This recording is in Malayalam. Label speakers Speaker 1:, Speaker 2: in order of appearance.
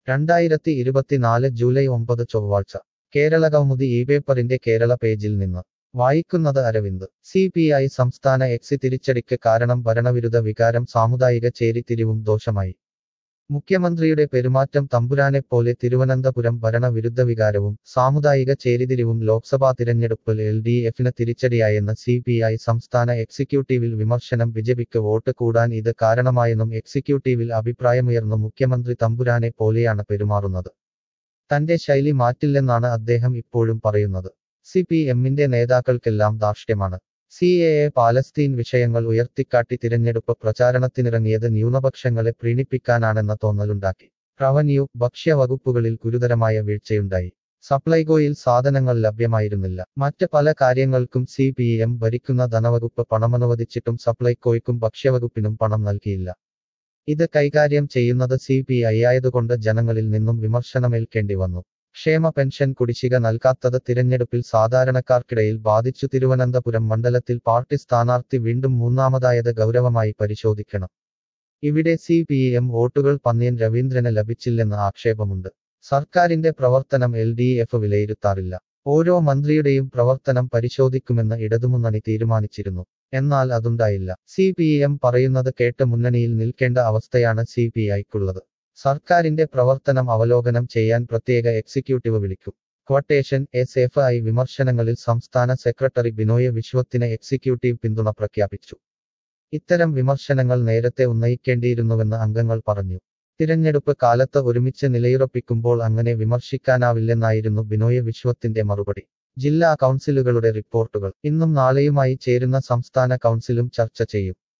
Speaker 1: രണ്ടായിരത്തി ഇരുപത്തിനാല് ജൂലൈ ഒമ്പത് ചൊവ്വാഴ്ച കേരള കൗമുദി ഈ പേപ്പറിന്റെ കേരള പേജിൽ നിന്ന് വായിക്കുന്നത് അരവിന്ദ് സി പി ഐ സംസ്ഥാന എക്സി തിരിച്ചടിക്ക് കാരണം ഭരണവിരുദ്ധ വികാരം സാമുദായിക ചേരിതിരിവും ദോഷമായി മുഖ്യമന്ത്രിയുടെ പെരുമാറ്റം തമ്പുരാനെപ്പോലെ തിരുവനന്തപുരം ഭരണവിരുദ്ധ വികാരവും സാമുദായിക ചേരിതിരിവും ലോക്സഭാ തിരഞ്ഞെടുപ്പിൽ എൽ ഡി എഫിന് തിരിച്ചടിയായെന്ന് സി പി ഐ സംസ്ഥാന എക്സിക്യൂട്ടീവിൽ വിമർശനം ബിജെപിക്ക് വോട്ട് കൂടാൻ ഇത് കാരണമായെന്നും എക്സിക്യൂട്ടീവിൽ അഭിപ്രായമുയർന്നു മുഖ്യമന്ത്രി തമ്പുരാനെ പോലെയാണ് പെരുമാറുന്നത് തന്റെ ശൈലി മാറ്റില്ലെന്നാണ് അദ്ദേഹം ഇപ്പോഴും പറയുന്നത് സി പി എമ്മിന്റെ നേതാക്കൾക്കെല്ലാം ധാർഷ്ട്യമാണ് സി എ എ പാലസ്തീൻ വിഷയങ്ങൾ ഉയർത്തിക്കാട്ടി തിരഞ്ഞെടുപ്പ് പ്രചാരണത്തിനിറങ്ങിയത് ന്യൂനപക്ഷങ്ങളെ പ്രീണിപ്പിക്കാനാണെന്ന തോന്നലുണ്ടാക്കി റവന്യൂ ഭക്ഷ്യവകുപ്പുകളിൽ ഗുരുതരമായ വീഴ്ചയുണ്ടായി സപ്ലൈകോയിൽ സാധനങ്ങൾ ലഭ്യമായിരുന്നില്ല മറ്റ് പല കാര്യങ്ങൾക്കും സി പി എം ഭരിക്കുന്ന ധനവകുപ്പ് പണമനുവദിച്ചിട്ടും സപ്ലൈകോയ്ക്കും ഭക്ഷ്യവകുപ്പിനും പണം നൽകിയില്ല ഇത് കൈകാര്യം ചെയ്യുന്നത് സി പി ഐ ആയതുകൊണ്ട് ജനങ്ങളിൽ നിന്നും വിമർശനമേൽക്കേണ്ടി വന്നു ക്ഷേമ പെൻഷൻ കുടിശ്ശിക നൽകാത്തത് തിരഞ്ഞെടുപ്പിൽ സാധാരണക്കാർക്കിടയിൽ ബാധിച്ചു തിരുവനന്തപുരം മണ്ഡലത്തിൽ പാർട്ടി സ്ഥാനാർത്ഥി വീണ്ടും മൂന്നാമതായത് ഗൗരവമായി പരിശോധിക്കണം ഇവിടെ സി പി എം വോട്ടുകൾ പന്ന്യൻ രവീന്ദ്രന് ലഭിച്ചില്ലെന്ന് ആക്ഷേപമുണ്ട് സർക്കാരിന്റെ പ്രവർത്തനം എൽ ഡി എഫ് വിലയിരുത്താറില്ല ഓരോ മന്ത്രിയുടെയും പ്രവർത്തനം പരിശോധിക്കുമെന്ന് ഇടതുമുന്നണി തീരുമാനിച്ചിരുന്നു എന്നാൽ അതുണ്ടായില്ല സി പി എം പറയുന്നത് കേട്ട് മുന്നണിയിൽ നിൽക്കേണ്ട അവസ്ഥയാണ് സി പി ഐക്കുള്ളത് സർക്കാരിന്റെ പ്രവർത്തനം അവലോകനം ചെയ്യാൻ പ്രത്യേക എക്സിക്യൂട്ടീവ് വിളിക്കും ക്വട്ടേഷൻ എസ് എഫ് ഐ വിമർശനങ്ങളിൽ സംസ്ഥാന സെക്രട്ടറി ബിനോയ് വിശ്വത്തിന് എക്സിക്യൂട്ടീവ് പിന്തുണ പ്രഖ്യാപിച്ചു ഇത്തരം വിമർശനങ്ങൾ നേരത്തെ ഉന്നയിക്കേണ്ടിയിരുന്നുവെന്ന് അംഗങ്ങൾ പറഞ്ഞു തിരഞ്ഞെടുപ്പ് കാലത്ത് ഒരുമിച്ച് നിലയുറപ്പിക്കുമ്പോൾ അങ്ങനെ വിമർശിക്കാനാവില്ലെന്നായിരുന്നു ബിനോയ് വിശ്വത്തിന്റെ മറുപടി ജില്ലാ കൗൺസിലുകളുടെ റിപ്പോർട്ടുകൾ ഇന്നും നാളെയുമായി ചേരുന്ന സംസ്ഥാന കൗൺസിലും ചർച്ച ചെയ്യും